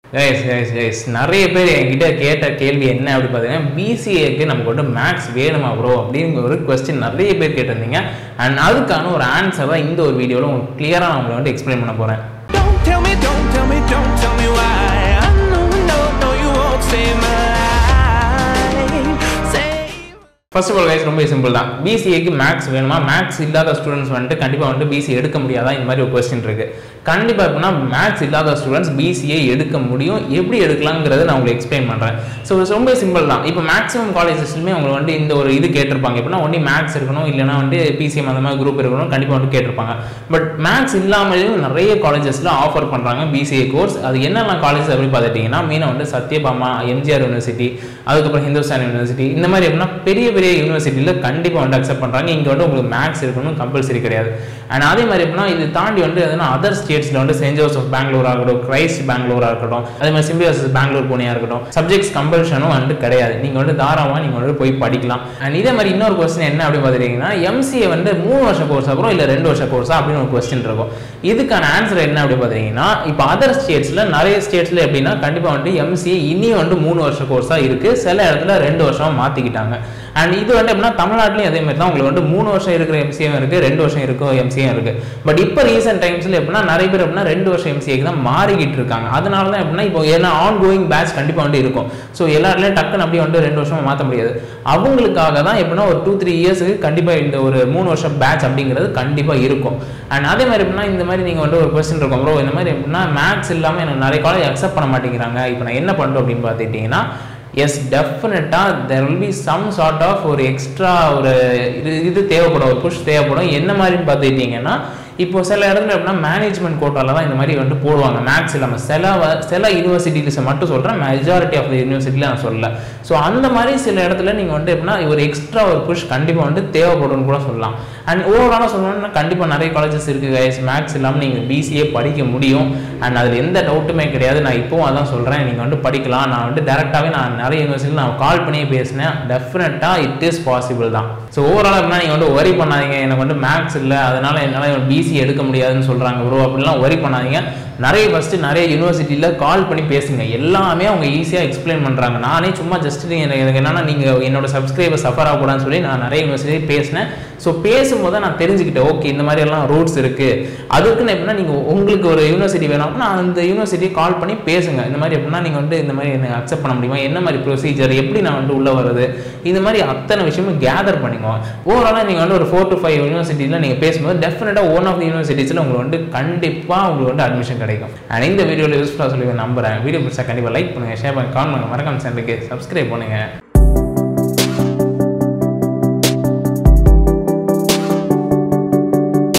Guys guys guys நிறைய பேர் என்கிட்ட கேட்ட கேள்வி என்ன அப்படி பார்த்தீங்கன்னா பிசிஏக்கு நமக்கு வந்து மேக்ஸ் வேணுமா ப்ரோ அப்படிங்கிற ஒரு கொஸ்டின் நிறைய பேர் கேட்டிருந்தீங்க அண்ட் அதுக்கான ஒரு ஆன்சர் தான் இந்த ஒரு வீடியோவில் உங்களுக்கு கிளியராக நான் உங்களை வந்து எக்ஸ்பிளைன் பண்ண போகிறேன் Don't tell me, don't tell me, don't tell me why. I know, no, no, you won't save my life. Save. First of all guys ரொம்ப சிம்பிள் தான் பிசிஏக்கு மேக்ஸ் வேணுமா மேக்ஸ் இல்லாத ஸ்டூடெண்ட்ஸ் வந்துட்டு கண்டிப்பாக வந்துட்டு பிசி எடுக்க முடியாதா இந்த மாதிரி ஒரு கொஸ்டின் இருக்கு கண்டிப்பாக எப்படின்னா மேக்ஸ் இல்லாத ஸ்டூடெண்ட்ஸ் பிசிஏ எடுக்க முடியும் எப்படி எடுக்கலாங்கிறத நான் உங்களுக்கு எக்ஸ்பிளைன் பண்ணுறேன் ஸோ ரொம்ப சிம்பிள் தான் இப்போ மேக்ஸிமம் காலேஜஸ்லுமே அவங்க வந்து இந்த ஒரு இது கேட்டிருப்பாங்க எப்படின்னா ஒன்லி மேக்ஸ் இருக்கணும் இல்லைனா வந்து பிசிஎம் அந்த மாதிரி குரூப் இருக்கணும் கண்டிப்பாக வந்து கேட்டிருப்பாங்க பட் மேக்ஸ் இல்லாமலேயும் நிறைய காலேஜஸில் ஆஃபர் பண்ணுறாங்க பிசிஏ கோர்ஸ் அது என்னெல்லாம் காலேஜ் அப்படி பார்த்துட்டிங்கன்னா மெயினாக வந்து சத்யபாமா எம்ஜிஆர் யூனிவர்சிட்டி அதுக்கப்புறம் ஹிந்துஸ்தான் யூனிவர்சிட்டி இந்த மாதிரி எப்படின்னா பெரிய பெரிய யூனிவர்சிட்டியில் கண்டிப்பாக வந்து அக்செப்ட் பண்ணுறாங்க இங்கே வந்து உங்களுக்கு மேக்ஸ் இருக்கணும் கம்பல்சரி கிடையாது அண்ட் அதே மாதிரி எப்படின்னா இது தாண்டி வந்து எதுனா அதர் ஸ்டேட்ஸில் வந்து சென்ட் ஜோசப் பெங்களூர் ஆகட்டும் கிரைஸ்ட் பெங்களூரா இருக்கட்டும் அதே மாதிரி சிம்பியாசஸ் பெங்களூர் புனியா இருக்கட்டும் சப்ஜெக்ட்ஸ் கம்பல்ஷனும் வந்து கிடையாது நீங்கள் வந்து தாராளமாக நீங்கள் வந்து போய் படிக்கலாம் அண்ட் இதே மாதிரி இன்னொரு கொஸ்டின் என்ன அப்படின்னு பார்த்துட்டீங்கன்னா எம்சிஏ வந்து மூணு வருஷம் கோர்ஸ் அப்புறம் இல்லை ரெண்டு வருஷம் கோர்ஸா அப்படின்னு ஒரு கொஸ்டின் இருக்கும் இதுக்கான ஆன்சர் என்ன அப்படி பார்த்தீங்கன்னா இப்போ அதர் ஸ்டேட்ஸில் நிறைய ஸ்டேட்ஸில் எப்படின்னா கண்டிப்பாக வந்து எம்சிஏ இனியும் வந்து மூணு வருஷம் கோர்ஸாக இருக்குது சில இடத்துல ரெண்டு வருஷமா மாற்றிக்கிட்டாங்க அண்ட் இது வந்து எப்படின்னா தமிழ்நாட்டிலையும் அதே மாதிரி தான் உங்களுக்கு வந்து மூணு வருஷம் இருக்கிற எம்சிஏ இருக்குது ரெண்டு வருஷம் இருக்கும் எம்சிஏ இருக்குது பட் இப்போ ரீசெண்ட் டைம்ஸில் எப்படின்னா நிறைய பேர் எப்படின்னா ரெண்டு வருஷம் எம்சிஏக்கு தான் மாறிக்கிட்டு இருக்காங்க அதனால தான் எப்படின்னா இப்போ ஏன்னா ஆன் கோயிங் பேட்ச் கண்டிப்பாக வந்து இருக்கும் ஸோ எல்லா இடத்துலையும் டக்குன்னு அப்படியே வந்து ரெண்டு வருஷமா மாற்ற முடியாது அவங்களுக்காக தான் எப்படின்னா ஒரு டூ த்ரீ இயர்ஸுக்கு கண்டிப்பாக இந்த ஒரு மூணு வருஷம் பேட்ச் அப்படிங்கிறது கண்டிப்பாக இருக்கும் அண்ட் அதே மாதிரி எப்படின்னா இந்த மாதிரி நீங்கள் வந்து ஒரு கொஸ்டின் இருக்கும் ப்ரோ இந்த மாதிரி எப்படின்னா மேக்ஸ் இல்லாமல் எனக்கு நிறைய காலேஜ் அக்செப்ட் பண்ண மாட்டேங்கிறாங்க இப்போ நான் என்ன பண்ணுறோம் அப்படின்னு பார்த்துக்கிட்டிங்கன்னா எஸ் டெஃபினட்டாக there will be some sort of ஒரு எக்ஸ்ட்ரா ஒரு இது இது தேவைப்படும் ஒரு புஷ் தேவைப்படும் என்ன மாதிரின்னு பார்த்துக்கிட்டிங்கன்னா இப்போ சில இடத்துல எப்படின்னா மேனேஜ்மெண்ட் கோட்டால தான் இந்த மாதிரி வந்து போடுவாங்க மேக்ஸ் இல்லாமல் சில வ- சில யூனிவர்சிட்டிஸை மட்டும் சொல்கிறேன் மெஜாரிட்டி ஆஃப் த யூனிவர்சிட்டியில் நான் சொல்லல ஸோ அந்த மாதிரி சில இடத்துல நீங்கள் வந்து எப்படின்னா ஒரு எக்ஸ்ட்ரா ஒரு புஷ் கண்டிப்பாக வந்து தேவைப்படும்னு கூட சொல்லலாம் அண்ட் ஓவராலாக சொல்லணும்னா கண்டிப்பாக நிறைய காலேஜஸ் இருக்குது கைஸ் மேக்ஸ் இல்லாமல் நீங்கள் பிசிஏ படிக்க முடியும் அண்ட் அதில் எந்த டவுட்டுமே கிடையாது நான் இப்போவும் அதான் சொல்கிறேன் நீங்கள் வந்து படிக்கலாம் நான் வந்து டேரெக்டாகவே நான் நிறைய யூனிவர்சிட்டியில் நான் கால் பண்ணியே பேசினேன் டெஃபினட்டாக இட் இஸ் பாசிபிள் தான் ஸோ ஓவராலாக எப்படின்னா நீங்கள் வந்து ஒரி பண்ணாதீங்க எனக்கு வந்து மேக்ஸ் இல்லை அதனால் என்னால் பிசி எடுக்க முடியாதுன்னு சொல்கிறாங்க ப்ரோ அப்படிலாம் ஒரி பண்ணாதீங்க நிறைய ஃபஸ்ட்டு நிறைய யூனிவர்சிட்டியில் கால் பண்ணி பேசுங்க எல்லாமே அவங்க ஈஸியாக எக்ஸ்பிளைன் பண்ணுறாங்க நானே சும்மா ஜஸ்ட் எனக்கு எனக்கு என்னன்னா நீங்கள் என்னோட சப்ஸ்கிரைபர் சஃபர் ஆகக்கூடாதுன்னு சொல்லி நான் நிறைய யூனிவர்சிட்டி பேசினேன் ஸோ பேசும்போது நான் தெரிஞ்சுக்கிட்டேன் ஓகே இந்த மாதிரி எல்லாம் ரூட்ஸ் இருக்குது அதுக்குன்னு எப்படின்னா நீங்கள் உங்களுக்கு ஒரு யூனிவர்சிட்டி வேணும் அப்படின்னா அந்த யூனிவர்சிட்டி கால் பண்ணி பேசுங்க இந்த மாதிரி எப்படின்னா நீங்கள் வந்து இந்த மாதிரி என்ன அக்செப்ட் பண்ண முடியுமா என்ன மாதிரி ப்ரொசீஜர் எப்படி நான் வந்து உள்ளே வருது இந்த மாதிரி அத்தனை விஷயமும் கேதர் பண்ணிக்கோங்க ஓவராலாக நீங்கள் வந்து ஒரு ஃபோர் டு ஃபைவ் யூனிவர்சிட்டியில் நீங்கள் பேசும்போது டெஃபினட்டாக ஒன் ஆஃப் த யூனிவர்சிட்டிஸில் உங்களுக்கு வந்து கண்டிப்பாக உங்களுக்கு வந்து அட்மிஷன் கிடைக்கும் அண்ட் இந்த வீடியோவில் யூஸ்ஃபுல்லாக சொல்லி நம்புறேன் வீடியோ பிடிச்சா கண்டிப்பாக லைக் பண்ணுங்கள் ஷேர் பண்ணி கால் பண்ணுங்கள் மறக்காம சேனலுக்கு சப்ஸ்கிரைப் பண்ணுங்கள்